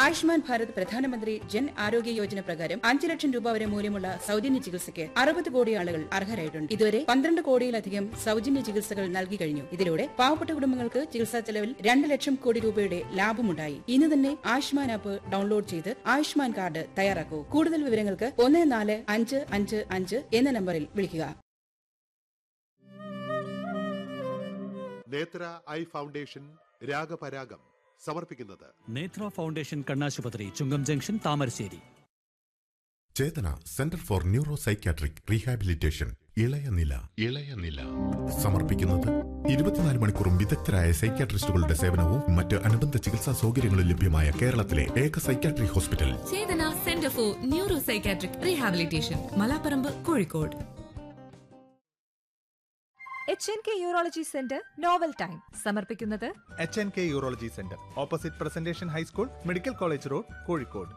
ആയുഷ്മാൻ ഭാരത് പ്രധാനമന്ത്രി ജൻ ആരോഗ്യ യോജന പ്രകാരം അഞ്ച് ലക്ഷം രൂപ വരെ മൂല്യമുള്ള സൗജന്യ ചികിത്സയ്ക്ക് അറുപത് കോടി ആളുകൾ അർഹരായിട്ടുണ്ട് ഇതുവരെ പന്ത്രണ്ട് കോടിയിലധികം സൗജന്യ ചികിത്സകൾ നൽകി കഴിഞ്ഞു ഇതിലൂടെ പാവപ്പെട്ട കുടുംബങ്ങൾക്ക് ചികിത്സാ ചെലവിൽ രണ്ട് ലക്ഷം കോടി രൂപയുടെ ലാഭമുണ്ടായി ഇന്ന് തന്നെ ആയുഷ്മാൻ ആപ്പ് ഡൗൺലോഡ് ചെയ്ത് ആയുഷ്മാൻ കാർഡ് തയ്യാറാക്കൂ കൂടുതൽ വിവരങ്ങൾക്ക് ഒന്ന് നാല് അഞ്ച് അഞ്ച് അഞ്ച് എന്ന നമ്പറിൽ വിളിക്കുക നേത്ര ഐ ഫൗണ്ടേഷൻ രാഗപരാഗം സമർപ്പിക്കുന്നത് നേത്ര ഫൗണ്ടേഷൻ കണ്ണാശുപത്രി Chungam junction Thamarassery Chethana centre for neuro psychiatric rehabilitation ഇളയ നില ഇളയ നില സമർപ്പിക്കുന്നത് ഇരുപത്തിനാല് മണിക്കൂറും വിദഗ്ധരായ സൈക്യാട്രിസ്റ്റുകളുടെ സേവനവും മറ്റ് അനുബന്ധ ചികിത്സാ സൗകര്യങ്ങളും ലഭ്യമായ കേരളത്തിലെ ഏക psychiatric hospital Chethana centre for neuro psychiatric rehabilitation Malaparamba Kozhikode H N K urology centre novel time സമർപ്പിക്കുന്നത് H N K urology centre opposite presentation high school medical college road Kozhikode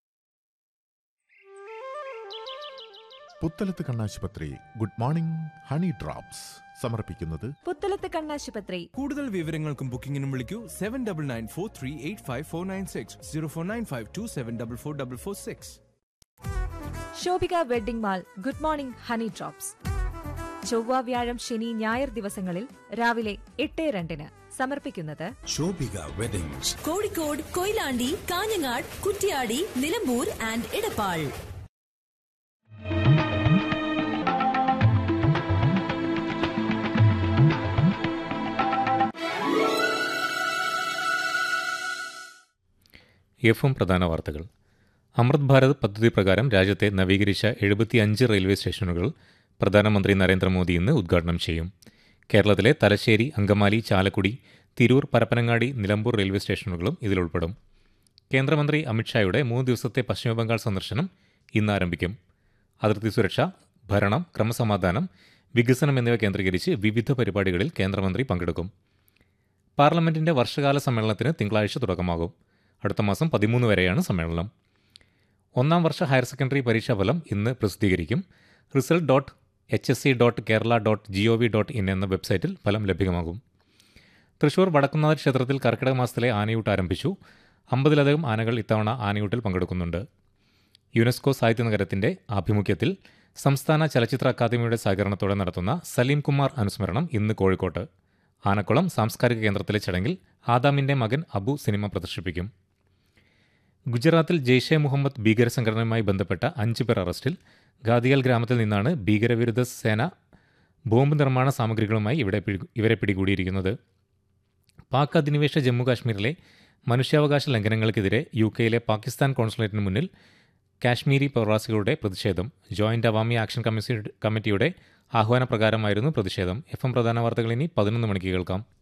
Puthalath കണ്ണാശുപത്രി ഗുഡ് മോർണിംഗ് ഹണി ഡ്രോപ്സ് സമർപ്പിക്കുന്നത് പുത്തലത്ത് കണ്ണാശുപത്രി കൂടുതൽ വിവരങ്ങൾക്കും ബുക്കിംഗിനും വിളിക്കൂ seven double nine four three eight five four nine six zero four nine five two seven double four double four six Shobhika wedding mall good morning honey drops ചൊവ്വ വ്യാഴം ശനി ഞായർ ദിവസങ്ങളിൽ രാവിലെ എട്ട് രണ്ടിന് സമർപ്പിക്കുന്നത് ശോഭിക വെഡിങ്സ് കോഴിക്കോട് കൊയിലാണ്ടി കാഞ്ഞങ്ങാട് കുറ്റ്യാടി നിലമ്പൂർ ആൻഡ് ഇടപ്പാൾ എഫും പ്രധാന വാർത്തകൾ അമൃത് ഭാരത് പദ്ധതി പ്രകാരം രാജ്യത്തെ നവീകരിച്ച എഴുപത്തിയഞ്ച് റെയിൽവേ സ്റ്റേഷനുകൾ പ്രധാനമന്ത്രി നരേന്ദ്രമോദി ഇന്ന് ഉദ്ഘാടനം ചെയ്യും കേരളത്തിലെ തലശ്ശേരി അങ്കമാലി ചാലക്കുടി തിരൂർ പരപ്പനങ്ങാടി നിലമ്പൂർ റെയിൽവേ സ്റ്റേഷനുകളും ഇതിലുൾപ്പെടും കേന്ദ്രമന്ത്രി അമിത്ഷായുടെ മൂന്ന് ദിവസത്തെ പശ്ചിമബംഗാൾ സന്ദർശനം ഇന്ന് ആരംഭിക്കും അതിർത്തി സുരക്ഷ ഭരണം ക്രമസമാധാനം വികസനം എന്നിവ കേന്ദ്രീകരിച്ച് വിവിധ പരിപാടികളിൽ കേന്ദ്രമന്ത്രി പങ്കെടുക്കും പാർലമെന്റിന്റെ വർഷകാല സമ്മേളനത്തിന് തിങ്കളാഴ്ച തുടക്കമാകും അടുത്ത മാസം പതിമൂന്ന് വരെയാണ് സമ്മേളനം ഒന്നാം വർഷ ഹയർ സെക്കൻഡറി പരീക്ഷാഫലം ഇന്ന് പ്രസിദ്ധീകരിക്കും result dot H S C dot Kerala dot G O V dot in എന്ന വെബ്സൈറ്റിൽ ഫലം ലഭ്യമാകും തൃശൂർ വടക്കുന്നാഥ ക്ഷേത്രത്തിൽ കർക്കിടക മാസത്തിലെ ആനയൂട്ട് ആരംഭിച്ചു അമ്പതിലധികം ആനകൾ ഇത്തവണ ആനയൂട്ടിൽ പങ്കെടുക്കുന്നുണ്ട് യുനെസ്കോ സാഹിത്യ നഗരത്തിന്റെ ആഭിമുഖ്യത്തിൽ സംസ്ഥാന ചലച്ചിത്ര അക്കാദമിയുടെ സഹകരണത്തോടെ നടത്തുന്ന സലീം കുമാർ അനുസ്മരണം ഇന്ന് കോഴിക്കോട്ട് ആനക്കുളം സാംസ്കാരിക കേന്ദ്രത്തിലെ ചടങ്ങിൽ ആദാമിന്റെ മകൻ അബു സിനിമ പ്രദർശിപ്പിക്കും ഗുജറാത്തിൽ ജെയ്ഷെ മുഹമ്മദ് ഭീകര സംഘടനയുമായി ബന്ധപ്പെട്ട അഞ്ച് പേർ അറസ്റ്റിൽ ഗാദിയൽ ഗ്രാമത്തിൽ നിന്നാണ് ഭീകരവിരുദ്ധ സേന ബോംബ് നിർമ്മാണ സാമഗ്രികളുമായി ഇവിടെ പിടി- ഇവരെ പിടികൂടിയിരിക്കുന്നത് പാക് അധിനിവേശ ജമ്മു കാശ്മീരിലെ മനുഷ്യാവകാശ ലംഘനങ്ങൾക്കെതിരെ യു കെയിലെ പാകിസ്ഥാൻ കോൺസുലേറ്റിന് മുന്നിൽ കാശ്മീരി പ്രവാസികളുടെ പ്രതിഷേധം ജോയിന്റ് അവാമി ആക്ഷൻ കമ്മിറ്റി കമ്മിറ്റിയുടെ ആഹ്വാനപ്രകാരമായിരുന്നു പ്രതിഷേധം എഫ് എം പ്രധാന വാർത്തകൾ ഇനി പതിനൊന്ന് മണിക്ക് കേൾക്കാം